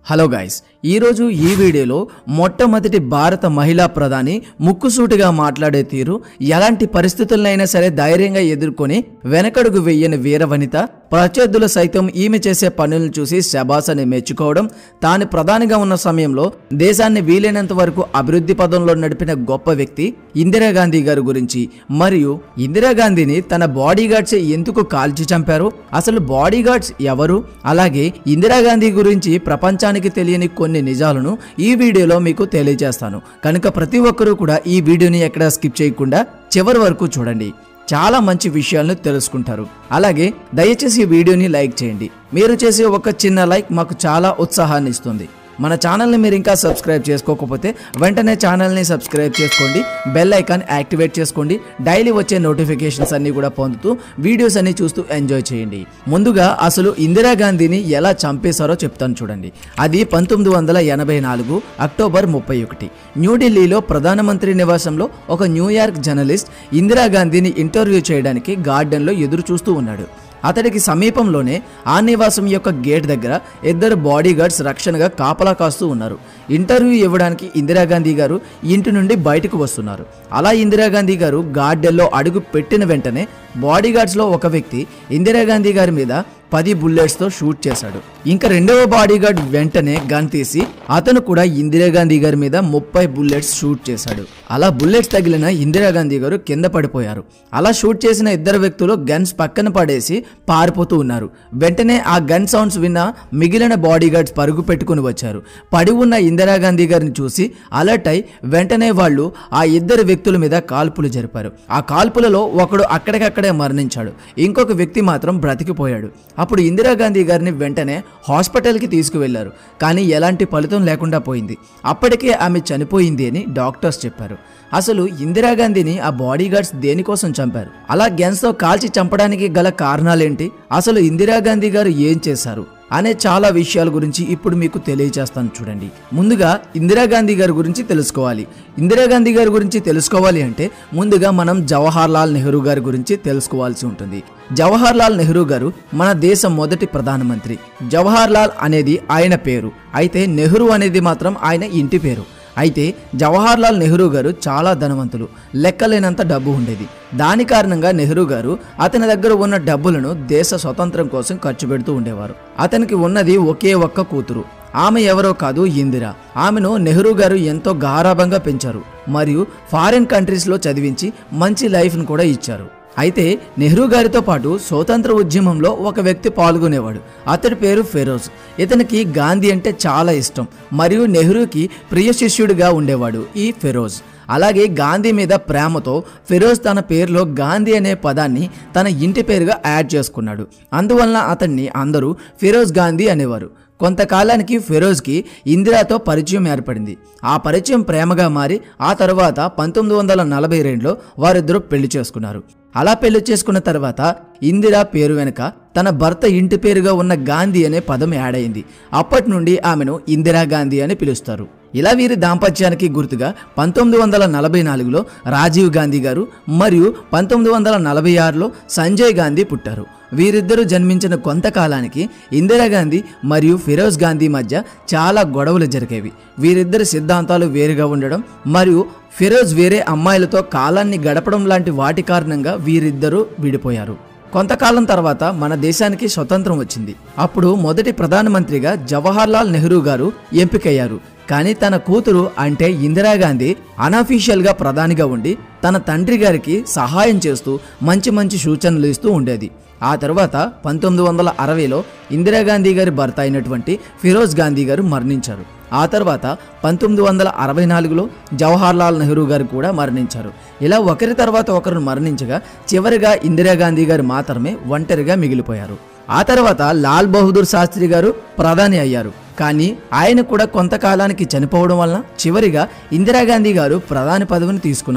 hello guys ఈరోజు ఈ వీడియోలో మొట్టమొదటి భారత మహిళా ప్రధాని ముక్కుసూటిగా మాట్లాడే తీరు ఎలాంటి పరిస్థితులనైనా సరే ధైర్యంగా ఎదుర్కొని వెనకడుగు వెయ్యని వీరవనిత ప్రత్యర్థులు సైతం ఈమె చేసే పనులను చూసి శబాస్ అని మెచ్చుకోవడం తాను ప్రధానిగా ఉన్న సమయంలో దేశాన్ని వీలైనంత వరకు అభివృద్ధి పదంలో నడిపిన గొప్ప వ్యక్తి ఇందిరాగాంధీ గారి గురించి మరియు ఇందిరాగాంధీని తన బాడీ గార్డ్స్ ఎందుకు కాల్చి చంపారు అసలు బాడీ గార్డ్స్ ఎవరు అలాగే ఇందిరాగాంధీ గురించి ప్రపంచానికి తెలియని కొన్ని నిజాలను ఈ వీడియోలో మీకు తెలియజేస్తాను కనుక ప్రతి ఒక్కరూ కూడా ఈ వీడియోని ఎక్కడ స్కిప్ చేయకుండా చివరి వరకు చూడండి చాలా మంచి విషయాలను తెలుసుకుంటారు అలాగే దయచేసి ఈ వీడియోని లైక్ చేయండి మీరు చేసే ఒక చిన్న లైక్ మాకు చాలా ఉత్సాహాన్ని ఇస్తుంది మన ఛానల్ని మీరు ఇంకా సబ్స్క్రైబ్ చేసుకోకపోతే వెంటనే ఛానల్ని సబ్స్క్రైబ్ చేసుకోండి బెల్ ఐకాన్ యాక్టివేట్ చేసుకోండి డైలీ వచ్చే నోటిఫికేషన్స్ అన్ని కూడా పొందుతూ వీడియోస్ అన్ని చూస్తూ ఎంజాయ్ చేయండి ముందుగా అసలు ఇందిరాగాంధీని ఎలా చంపేశారో చెప్తాను చూడండి అది పంతొమ్మిది వందల ఎనభై నాలుగు అక్టోబర్ ముప్పై ఒకటి న్యూఢిల్లీలో ప్రధానమంత్రి నివాసంలో ఒక న్యూయార్క్ జర్నలిస్ట్ ఇందిరాగాంధీని ఇంటర్వ్యూ చేయడానికి గార్డెన్లో ఎదురు చూస్తూ ఉన్నాడు అతడికి సమీపంలోనే ఆ నివాసం యొక్క గేట్ దగ్గర ఇద్దరు బాడీ గార్డ్స్ రక్షణగా కాపలా కాస్తూ ఉన్నారు ఇంటర్వ్యూ ఇవ్వడానికి ఇందిరాగాంధీ గారు ఇంటి నుండి బయటకు వస్తున్నారు అలా ఇందిరాగాంధీ గారు గార్డెన్లో అడుగు పెట్టిన వెంటనే బాడీ గార్డ్స్లో ఒక వ్యక్తి ఇందిరాగాంధీ గారి మీద పది బుల్లెట్స్తో షూట్ చేశాడు ఇంకా రెండవ బాడీగార్డ్ వెంటనే గన్ తీసి అతను కూడా ఇందిరాగాంధీ గారి మీద ముప్పై బుల్లెట్స్ షూట్ చేశాడు అలా బుల్లెట్స్ తగిలిన ఇందిరాగాంధీ గారు కింద పడిపోయారు అలా షూట్ చేసిన ఇద్దరు వ్యక్తులు గన్స్ పక్కన పడేసి పారిపోతూ ఉన్నారు వెంటనే ఆ గన్ సౌండ్స్ విన్న మిగిలిన బాడీగార్డ్స్ పరుగు పెట్టుకుని వచ్చారు పడి ఉన్న ఇందిరాగాంధీ గారిని చూసి అలర్ట్ అయి వెంటనే వాళ్ళు ఆ ఇద్దరు వ్యక్తుల మీద కాల్పులు జరిపారు ఆ కాల్పులలో ఒకడు అక్కడికక్కడే మరణించాడు ఇంకొక వ్యక్తి మాత్రం బ్రతికిపోయాడు అప్పుడు ఇందిరాగాంధీ గారిని వెంటనే హాస్పిటల్కి తీసుకువెళ్లారు కానీ ఎలాంటి ఫలితం లేకుండా పోయింది అప్పటికే ఆమె చనిపోయింది అని డాక్టర్స్ చెప్పారు అసలు ఇందిరాగాంధీని ఆ బాడీ గార్డ్స్ దేనికోసం చంపారు అలా గెన్స్తో కాల్చి చంపడానికి గల కారణాలేంటి అసలు ఇందిరాగాంధీ గారు ఏం చేశారు అనే చాలా విషయాల గురించి ఇప్పుడు మీకు తెలియజేస్తాను చూడండి ముందుగా ఇందిరాగాంధీ గారి గురించి తెలుసుకోవాలి ఇందిరాగాంధీ గారి గురించి తెలుసుకోవాలి అంటే ముందుగా మనం జవహర్ లాల్ నెహ్రూ గారి గురించి తెలుసుకోవాల్సి ఉంటుంది జవహర్ లాల్ నెహ్రూ గారు మన దేశ మొదటి ప్రధానమంత్రి జవహర్ లాల్ అనేది ఆయన పేరు అయితే నెహ్రూ అనేది మాత్రం ఆయన ఇంటి పేరు అయితే జవహర్ లాల్ నెహ్రూ గారు చాలా ధనవంతులు లెక్కలేనంత డబ్బు ఉండేది దాని కారణంగా నెహ్రూ గారు అతని దగ్గర ఉన్న డబ్బులను దేశ స్వతంత్రం కోసం ఖర్చు పెడుతూ ఉండేవారు అతనికి ఉన్నది ఒకే ఒక్క కూతురు ఆమె ఎవరో కాదు ఇందిర ఆమెను నెహ్రూ గారు ఎంతో గారాభంగా పెంచారు మరియు ఫారిన్ కంట్రీస్లో చదివించి మంచి లైఫ్ను కూడా ఇచ్చారు అయితే నెహ్రూ గారితో పాటు స్వతంత్ర ఉద్యమంలో ఒక వ్యక్తి పాల్గొనేవాడు అతడి పేరు ఫెరోజ్ ఇతనికి గాంధీ అంటే చాలా ఇష్టం మరియు నెహ్రూకి ప్రియ శిష్యుడిగా ఉండేవాడు ఈ ఫెరోజ్ అలాగే గాంధీ మీద ప్రేమతో ఫిరోజ్ తన పేరులో గాంధీ అనే పదాన్ని తన ఇంటి పేరుగా యాడ్ చేసుకున్నాడు అందువలన అతన్ని అందరూ ఫిరోజ్ గాంధీ అనేవారు కొంతకాలానికి ఫిరోజ్కి ఇందిరాతో పరిచయం ఏర్పడింది ఆ పరిచయం ప్రేమగా మారి ఆ తర్వాత పంతొమ్మిది వందల నలభై రెండులో వారిద్దరూ పెళ్లి చేసుకున్నారు అలా పెళ్లి చేసుకున్న తర్వాత ఇందిరా పేరు వెనుక తన భర్త ఇంటి పేరుగా ఉన్న గాంధీ అనే పదం యాడ్ అయింది అప్పటి నుండి ఆమెను ఇందిరా గాంధీ అని పిలుస్తారు ఇలా వీరి దాంపత్యానికి గుర్తుగా పంతొమ్మిది వందల నలభై నాలుగులో రాజీవ్ గాంధీ గారు మరియు పంతొమ్మిది వందల నలభై ఆరులో సంజయ్ గాంధీ పుట్టారు వీరిద్దరూ జన్మించిన కొంతకాలానికి ఇందిరాగాంధీ మరియు ఫిరోజ్ గాంధీ మధ్య చాలా గొడవలు జరిగేవి వీరిద్దరి సిద్ధాంతాలు వేరుగా ఉండడం మరియు ఫిరోజ్ వేరే అమ్మాయిలతో కాలాన్ని గడపడం లాంటి వాటి కారణంగా వీరిద్దరూ విడిపోయారు కొంతకాలం తర్వాత మన దేశానికి స్వతంత్రం వచ్చింది అప్పుడు మొదటి ప్రధానమంత్రిగా జవహర్ లాల్ నెహ్రూ గారు ఎంపికయ్యారు కానీ తన కూతురు అంటే ఇందిరాగాంధీ అనఫీషియల్ గా ప్రధానిగా ఉండి తన తండ్రి గారికి సహాయం చేస్తూ మంచి మంచి సూచనలు ఇస్తూ ఉండేది ఆ తర్వాత పంతొమ్మిది వందల అరవైలో ఇందిరాగాంధీ గారి భర్త అయినటువంటి ఫిరోజ్ గాంధీ గారు మరణించారు ఆ తర్వాత పంతొమ్మిది వందల అరవై నాలుగులో జవహర్ లాల్ నెహ్రూ గారు కూడా మరణించారు ఇలా ఒకరి తర్వాత ఒకరు మరణించగా చివరిగా ఇందిరాగాంధీ గారు మాత్రమే ఒంటరిగా మిగిలిపోయారు ఆ తర్వాత లాల్ బహదూర్ శాస్త్రి గారు ప్రధాని అయ్యారు కానీ ఆయన కూడా కొంతకాలానికి చనిపోవడం వలన చివరిగా ఇందిరాగాంధీ గారు ప్రధాని పదవిని తీసుకున్నారు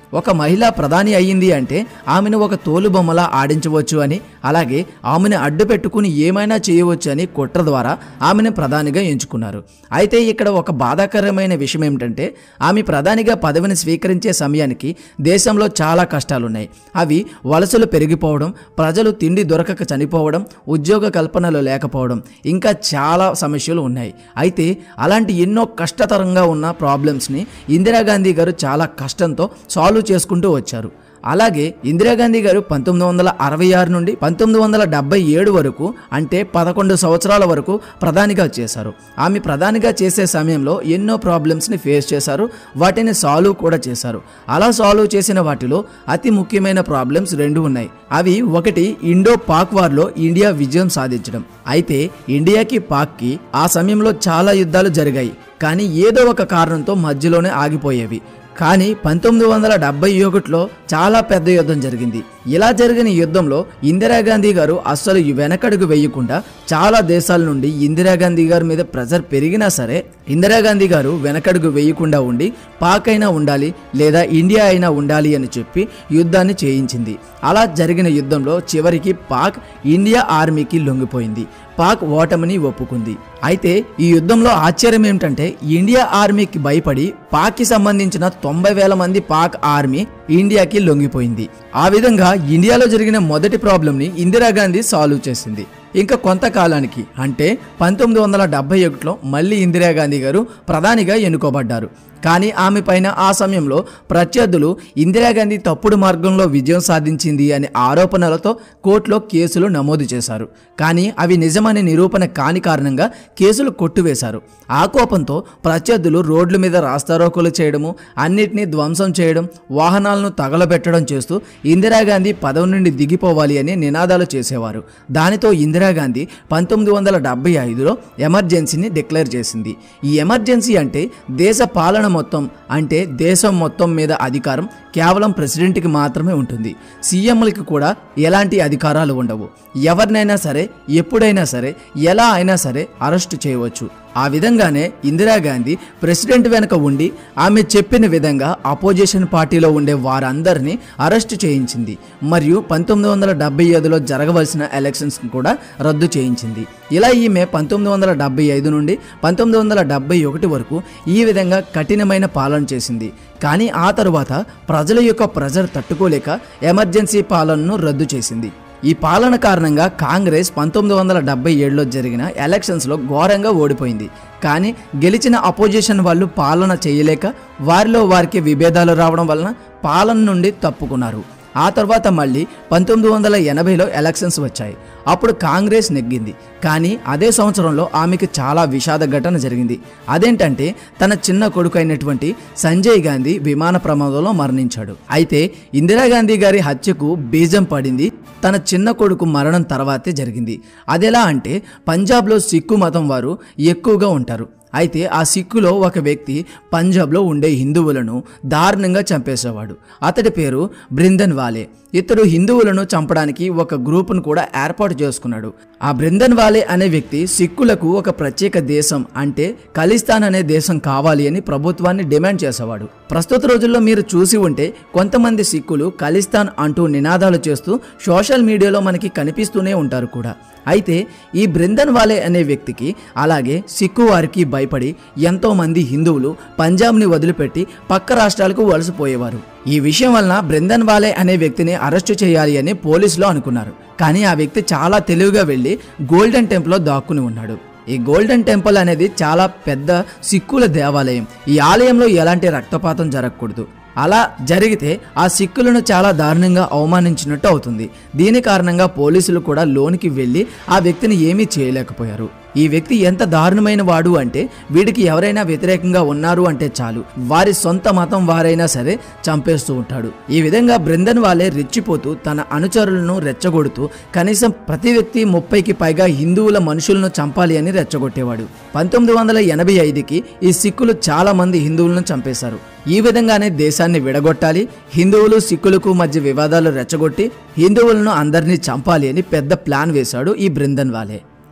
ఒక మహిళ ప్రధాని అయ్యింది అంటే ఆమెను ఒక తోలుబొమ్మలా ఆడించవచ్చు అని అలాగే ఆమెను అడ్డు పెట్టుకుని ఏమైనా చేయవచ్చు అని కుట్ర ద్వారా ఆమెను ప్రధానిగా ఎంచుకున్నారు అయితే ఇక్కడ ఒక బాధాకరమైన విషయం ఏమిటంటే ఆమె ప్రధానిగా పదవిని స్వీకరించే సమయానికి దేశంలో చాలా కష్టాలున్నాయి అవి వలసలు పెరిగిపోవడం ప్రజలు తిండి దొరకక చనిపోవడం ఉద్యోగ కల్పనలు లేకపోవడం ఇంకా చాలా సమస్యలు ఉన్నాయి అయితే అలాంటి ఎన్నో కష్టతరంగా ఉన్న ప్రాబ్లమ్స్ని ఇందిరాగాంధీ గారు చాలా కష్టంతో సాల్వ్ చేసుకుంటూ వచ్చారు అలాగే ఇందిరాగాంధీ గారు పంతొమ్మిది వందల అరవై ఆరు నుండి పంతొమ్మిది వందల డెబ్బై ఏడు వరకు అంటే పదకొండు సంవత్సరాల వరకు ప్రధానిగా చేశారు ఆమె ప్రధానిగా చేసే సమయంలో ఎన్నో ప్రాబ్లమ్స్ని ఫేస్ చేశారు వాటిని సాల్వ్ కూడా చేశారు అలా సాల్వ్ చేసిన వాటిలో అతి ముఖ్యమైన ప్రాబ్లమ్స్ రెండు ఉన్నాయి అవి ఒకటి ఇండో పాక్ వార్లో ఇండియా విజయం సాధించడం అయితే ఇండియాకి పాక్కి ఆ సమయంలో చాలా యుద్ధాలు జరిగాయి కానీ ఏదో ఒక కారణంతో మధ్యలోనే ఆగిపోయేవి కానీ పంతొమ్మిది వందల డెబ్బై ఒకటిలో చాలా పెద్ద యుద్ధం జరిగింది ఇలా జరిగిన యుద్ధంలో ఇందిరాగాంధీ గారు అస్సలు వెనకడుగు వేయకుండా చాలా దేశాల నుండి ఇందిరాగాంధీ గారి మీద ప్రెజర్ పెరిగినా సరే ఇందిరాగాంధీ గారు వెనకడుగు వేయకుండా ఉండి పాక్ అయినా ఉండాలి లేదా ఇండియా అయినా ఉండాలి అని చెప్పి యుద్ధాన్ని చేయించింది అలా జరిగిన యుద్ధంలో చివరికి పాక్ ఇండియా ఆర్మీకి లొంగిపోయింది పాక్ ఓటమిని ఒప్పుకుంది అయితే ఈ యుద్ధంలో ఆశ్చర్యం ఏమిటంటే ఇండియా ఆర్మీకి భయపడి పాక్కి సంబంధించిన తొంభై వేల మంది పాక్ ఆర్మీ ఇండియాకి లొంగిపోయింది ఆ విధంగా ఇండియాలో జరిగిన మొదటి ప్రాబ్లంని ఇందిరాగాంధీ సాల్వ్ చేసింది ఇంకా కొంతకాలానికి అంటే పంతొమ్మిది వందల డెబ్బై ఒకటిలో మళ్ళీ ఇందిరాగాంధీ గారు ప్రధానిగా ఎన్నుకోబడ్డారు కానీ ఆమె పైన ఆ సమయంలో ప్రత్యర్థులు ఇందిరాగాంధీ తప్పుడు మార్గంలో విజయం సాధించింది అనే ఆరోపణలతో కోర్టులో కేసులు నమోదు చేశారు కానీ అవి నిజమని నిరూపణ కాని కారణంగా కేసులు కొట్టివేశారు ఆ కోపంతో ప్రత్యర్థులు రోడ్ల మీద రాస్తారోకోలు చేయడము అన్నిటినీ ధ్వంసం చేయడం వాహనాలను తగలబెట్టడం చేస్తూ ఇందిరాగాంధీ పదవి నుండి దిగిపోవాలి అని నినాదాలు చేసేవారు దానితో ఇందిరాగాంధీ పంతొమ్మిది వందల డెబ్బై ఐదులో ఎమర్జెన్సీని డిక్లేర్ చేసింది ఈ ఎమర్జెన్సీ అంటే దేశ పాలన మొత్తం అంటే దేశం మొత్తం మీద అధికారం కేవలం ప్రెసిడెంట్కి మాత్రమే ఉంటుంది సీఎంలకి కూడా ఎలాంటి అధికారాలు ఉండవు ఎవరినైనా సరే ఎప్పుడైనా సరే ఎలా అయినా సరే అరెస్టు చేయవచ్చు ఆ విధంగానే ఇందిరాగాంధీ ప్రెసిడెంట్ వెనుక ఉండి ఆమె చెప్పిన విధంగా అపోజిషన్ పార్టీలో ఉండే వారందరినీ అరెస్టు చేయించింది మరియు పంతొమ్మిది వందల డెబ్బై ఐదులో జరగవలసిన ఎలక్షన్స్ కూడా రద్దు చేయించింది ఇలా ఈమె పంతొమ్మిది వందల డెబ్బై ఐదు నుండి పంతొమ్మిది వందల డెబ్బై ఒకటి వరకు ఈ విధంగా కఠినమైన పాలన చేసింది కానీ ఆ తరువాత ప్రజల యొక్క ప్రెజర్ తట్టుకోలేక ఎమర్జెన్సీ పాలనను రద్దు చేసింది ఈ పాలన కారణంగా కాంగ్రెస్ పంతొమ్మిది వందల డెబ్బై ఏడులో జరిగిన ఎలక్షన్స్లో ఘోరంగా ఓడిపోయింది కానీ గెలిచిన అపోజిషన్ వాళ్ళు పాలన చేయలేక వారిలో వారికి విభేదాలు రావడం వలన పాలన నుండి తప్పుకున్నారు ఆ తర్వాత మళ్ళీ పంతొమ్మిది వందల ఎనభైలో ఎలక్షన్స్ వచ్చాయి అప్పుడు కాంగ్రెస్ నెగ్గింది కానీ అదే సంవత్సరంలో ఆమెకు చాలా విషాద ఘటన జరిగింది అదేంటంటే తన చిన్న కొడుకు అయినటువంటి సంజయ్ గాంధీ విమాన ప్రమాదంలో మరణించాడు అయితే ఇందిరాగాంధీ గారి హత్యకు బీజం పడింది తన చిన్న కొడుకు మరణం తర్వాతే జరిగింది అదెలా అంటే పంజాబ్లో సిక్కు మతం వారు ఎక్కువగా ఉంటారు అయితే ఆ సిక్కులో ఒక వ్యక్తి పంజాబ్లో ఉండే హిందువులను దారుణంగా చంపేసేవాడు అతడి పేరు బృందన్ వాలే ఇతడు హిందువులను చంపడానికి ఒక గ్రూపును కూడా ఏర్పాటు చేసుకున్నాడు ఆ బృందన్ వాలే అనే వ్యక్తి సిక్కులకు ఒక ప్రత్యేక దేశం అంటే ఖలిస్తాన్ అనే దేశం కావాలి అని ప్రభుత్వాన్ని డిమాండ్ చేసేవాడు ప్రస్తుత రోజుల్లో మీరు చూసి ఉంటే కొంతమంది సిక్కులు ఖలిస్తాన్ అంటూ నినాదాలు చేస్తూ సోషల్ మీడియాలో మనకి కనిపిస్తూనే ఉంటారు కూడా అయితే ఈ బృందన్ వాలే అనే వ్యక్తికి అలాగే సిక్కు వారికి భయపడి ఎంతో మంది హిందువులు పంజాబ్ని వదిలిపెట్టి పక్క రాష్ట్రాలకు వలసపోయేవారు ఈ విషయం వలన బృందన్ వాలే అనే వ్యక్తిని అరెస్టు చేయాలి అని పోలీసులు అనుకున్నారు కానీ ఆ వ్యక్తి చాలా తెలివిగా వెళ్ళి గోల్డెన్ టెంపుల్లో దాక్కుని ఉన్నాడు ఈ గోల్డెన్ టెంపుల్ అనేది చాలా పెద్ద సిక్కుల దేవాలయం ఈ ఆలయంలో ఎలాంటి రక్తపాతం జరగకూడదు అలా జరిగితే ఆ సిక్కులను చాలా దారుణంగా అవమానించినట్టు అవుతుంది దీని కారణంగా పోలీసులు కూడా లోనికి వెళ్ళి ఆ వ్యక్తిని ఏమీ చేయలేకపోయారు ఈ వ్యక్తి ఎంత దారుణమైన వాడు అంటే వీడికి ఎవరైనా వ్యతిరేకంగా ఉన్నారు అంటే చాలు వారి సొంత మతం వారైనా సరే చంపేస్తూ ఉంటాడు ఈ విధంగా బృందన్ వాళ్ళే రెచ్చిపోతూ తన అనుచరులను రెచ్చగొడుతూ కనీసం ప్రతి వ్యక్తి ముప్పైకి పైగా హిందువుల మనుషులను చంపాలి అని రెచ్చగొట్టేవాడు పంతొమ్మిది వందల ఎనభై ఐదుకి ఈ సిక్కులు చాలా మంది హిందువులను చంపేశారు ఈ విధంగానే దేశాన్ని విడగొట్టాలి హిందువులు సిక్కులకు మధ్య వివాదాలు రెచ్చగొట్టి హిందువులను అందరినీ చంపాలి అని పెద్ద ప్లాన్ వేశాడు ఈ బృందన్ వాలే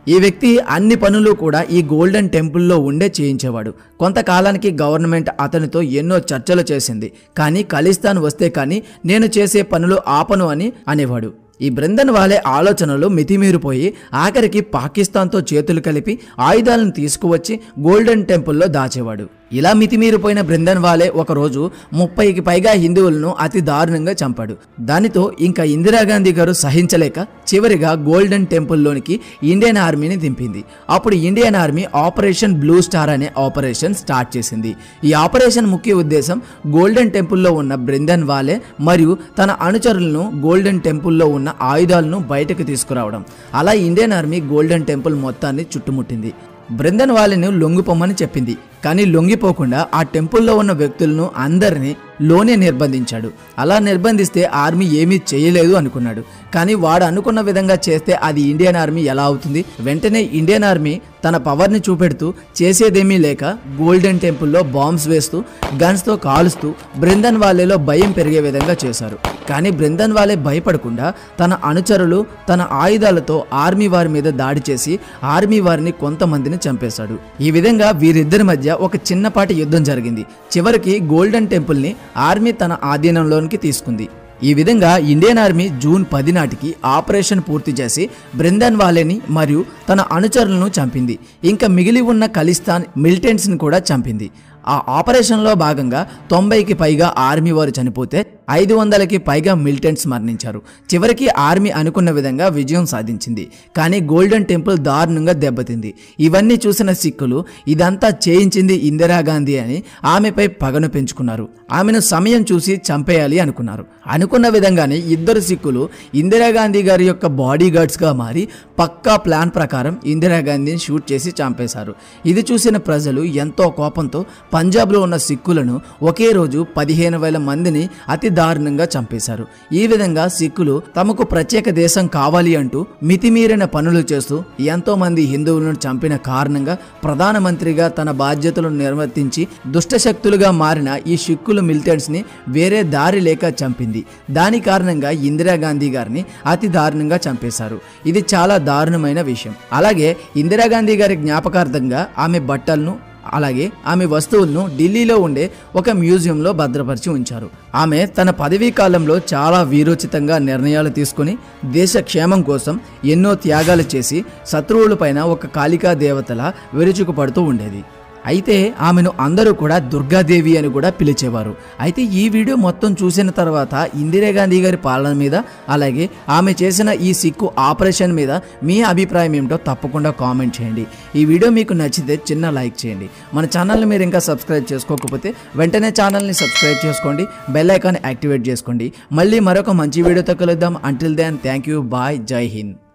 ఈ వ్యక్తి అన్ని పనులు కూడా ఈ గోల్డెన్ టెంపుల్లో ఉండే చేయించేవాడు కొంతకాలానికి గవర్నమెంట్ అతనితో ఎన్నో చర్చలు చేసింది కానీ ఖలిస్తాన్ వస్తే కానీ నేను చేసే పనులు ఆపను అని అనేవాడు ఈ బృందన్ వాలే ఆలోచనలు మితిమీరిపోయి ఆఖరికి పాకిస్తాన్తో చేతులు కలిపి ఆయుధాలను తీసుకువచ్చి గోల్డెన్ టెంపుల్లో దాచేవాడు ఇలా మితిమీరిపోయిన బృందన్ వాలే ఒకరోజు ముప్పైకి పైగా హిందువులను అతి దారుణంగా చంపాడు దానితో ఇంకా ఇందిరాగాంధీ గారు సహించలేక చివరిగా గోల్డెన్ టెంపుల్లోనికి ఇండియన్ ఆర్మీని దింపింది అప్పుడు Indian army operation blue star అనే ఆపరేషన్ స్టార్ట్ చేసింది ఈ ఆపరేషన్ ముఖ్య ఉద్దేశం గోల్డెన్ టెంపుల్లో ఉన్న బృందన్ వాలే మరియు తన అనుచరులను గోల్డెన్ టెంపుల్లో ఉన్న ఆయుధాలను బయటకు తీసుకురావడం అలా ఇండియన్ ఆర్మీ గోల్డెన్ టెంపుల్ మొత్తాన్ని చుట్టుముట్టింది బృందన్ వాలిని లొంగిపోమని చెప్పింది కానీ లొంగిపోకుండా ఆ టెంపుల్లో ఉన్న వ్యక్తులను అందరినీ లోనే నిర్బంధించాడు అలా నిర్బంధిస్తే ఆర్మీ ఏమీ చేయలేదు అనుకున్నాడు కానీ వాడు అనుకున్న విధంగా చేస్తే అది ఇండియన్ ఆర్మీ ఎలా అవుతుంది వెంటనే ఇండియన్ ఆర్మీ తన పవర్ని చూపెడుతూ చేసేదేమీ లేక గోల్డెన్ టెంపుల్లో బాంబ్స్ వేస్తూ గన్స్తో కాలుస్తూ బృందన్ వాలేలో భయం పెరిగే విధంగా చేశారు కానీ బృందన్ వాలే భయపడకుండా తన అనుచరులు తన ఆయుధాలతో ఆర్మీ వారి మీద దాడి చేసి ఆర్మీ వారిని కొంతమందిని చంపేశాడు ఈ విధంగా వీరిద్దరి మధ్య ఒక చిన్నపాటి యుద్ధం జరిగింది చివరికి గోల్డెన్ టెంపుల్ని ఆర్మీ తన ఆధీనంలోనికి తీసుకుంది ఈ విధంగా ఇండియన్ ఆర్మీ జూన్ పది నాటికి ఆపరేషన్ పూర్తి చేసి బృందన్ వాలేని మరియు తన అనుచరులను చంపింది ఇంకా మిగిలి ఉన్న ఖలిస్తాన్ మిలిటెంట్స్ని కూడా చంపింది ఆ ఆపరేషన్లో భాగంగా తొంభైకి పైగా ఆర్మీ వారు చనిపోతే ఐదు వందలకి పైగా మిలిటెంట్స్ మరణించారు చివరికి ఆర్మీ అనుకున్న విధంగా విజయం సాధించింది కానీ గోల్డెన్ టెంపుల్ దారుణంగా దెబ్బతింది ఇవన్నీ చూసిన సిక్కులు ఇదంతా చేయించింది ఇందిరాగాంధీ అని ఆమెపై పగను పెంచుకున్నారు ఆమెను సమయం చూసి చంపేయాలి అనుకున్నారు అనుకున్న విధంగానే ఇద్దరు సిక్కులు ఇందిరాగాంధీ గారి యొక్క బాడీ గార్డ్స్గా మారి పక్కా ప్లాన్ ప్రకారం ఇందిరాగాంధీని షూట్ చేసి చంపేశారు ఇది చూసిన ప్రజలు ఎంతో కోపంతో పంజాబ్లో ఉన్న సిక్కులను ఒకే రోజు పదిహేను వేల మందిని అతి దారుణంగా చంపేశారు ఈ విధంగా సిక్కులు తమకు ప్రత్యేక దేశం కావాలి అంటూ మితిమీరిన పనులు చేస్తూ ఎంతో మంది హిందువులను చంపిన కారణంగా ప్రధానమంత్రిగా తన బాధ్యతలను నిర్వర్తించి దుష్టశక్తులుగా మారిన ఈ సిక్కులు మిలిటెంట్స్ ని వేరే దారి లేక చంపింది దాని కారణంగా ఇందిరాగాంధీ గారిని అతి దారుణంగా చంపేశారు ఇది చాలా దారుణమైన విషయం అలాగే ఇందిరాగాంధీ గారి జ్ఞాపకార్థంగా ఆమె బట్టలను అలాగే ఆమె వస్తువులను ఢిల్లీలో ఉండే ఒక మ్యూజియంలో భద్రపరిచి ఉంచారు ఆమె తన పదవీ కాలంలో చాలా వీరోచితంగా నిర్ణయాలు తీసుకుని దేశ క్షేమం కోసం ఎన్నో త్యాగాలు చేసి శత్రువులపైన ఒక కాళికా దేవతలా విరుచుకుపడుతూ ఉండేది అయితే ఆమెను అందరూ కూడా దుర్గాదేవి అని కూడా పిలిచేవారు అయితే ఈ వీడియో మొత్తం చూసిన తర్వాత ఇందిరాగాంధీ గారి పాలన మీద అలాగే ఆమె చేసిన ఈ సిక్కు ఆపరేషన్ మీద మీ అభిప్రాయం ఏమిటో తప్పకుండా కామెంట్ చేయండి ఈ వీడియో మీకు నచ్చితే చిన్న లైక్ చేయండి మన ఛానల్ని మీరు ఇంకా సబ్స్క్రైబ్ చేసుకోకపోతే వెంటనే ఛానల్ని సబ్స్క్రైబ్ చేసుకోండి బెల్ ఐకాన్ యాక్టివేట్ చేసుకోండి మళ్ళీ మరొక మంచి వీడియోతో కలుద్దాం until then thank you bye జై హింద్